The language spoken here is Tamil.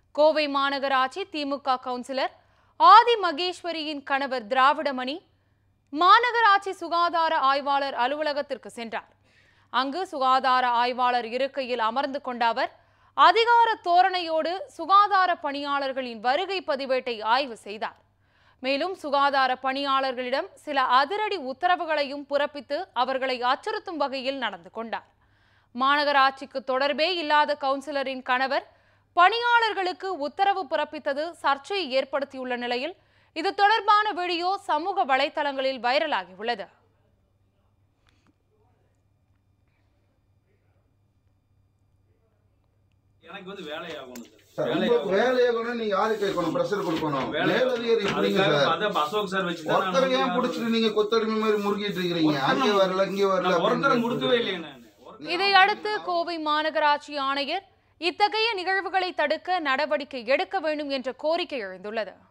கோவை மாநகராட்சி திமுக கவுன்சிலர் ஆதி மகேஸ்வரியின் கணவர் திராவிடமணி மாநகராட்சி சுகாதார ஆய்வாளர் அலுவலகத்திற்கு சென்றார் அங்கு சுகாதார ஆய்வாளர் இருக்கையில் அமர்ந்து கொண்ட அவர் அதிகார தோரணையோடு சுகாதார பணியாளர்களின் வருகை பதிவேட்டை ஆய்வு செய்தார் மேலும் சுகாதார பணியாளர்களிடம் சில அதிரடி உத்தரவுகளையும் பிறப்பித்து அவர்களை அச்சுறுத்தும் வகையில் நடந்து கொண்டார் மாநகராட்சிக்கு தொடர்பே இல்லாத கவுன்சிலரின் கணவர் பணியாளர்களுக்கு உத்தரவு பிறப்பித்தது சர்ச்சையை ஏற்படுத்தியுள்ள நிலையில் இது தொடர்பான வீடியோ சமூக வலைதளங்களில் வைரலாகியுள்ளது எனக்கு வந்து வேலையாகணும் சார், சார் உங்களுக்கு வேலையாகணும் வேலையை கூட நீங்க யாரு கேட்கணும் பிரஷர் கொடுக்கணும் வேலை- மேலதிகாரி எப்படிங்க அதுக்காக சார் அதான் அசோக் சார் வச்சு தான் நான் ஒருத்தர் ஏன் வந்து பிடிச்சிட்டு நீங்க கொத்தடிமை மாதிரி முறுக்கிட்டு இருக்கிறீங்க ஒருத்தரை அங்கே வரல இங்கே வரல நான் ஒருத்தரை அப்படின்னு முடுக்கவே இல்லையே நான் ஒருத்தரை- இதையடுத்து கோவை மாநகராட்சி ஆணையர் இத்தகைய நிகழ்வுகளை தடுக்க நடவடிக்கை எடுக்க வேண்டும் என்ற கோரிக்கை எழுந்துள்ளது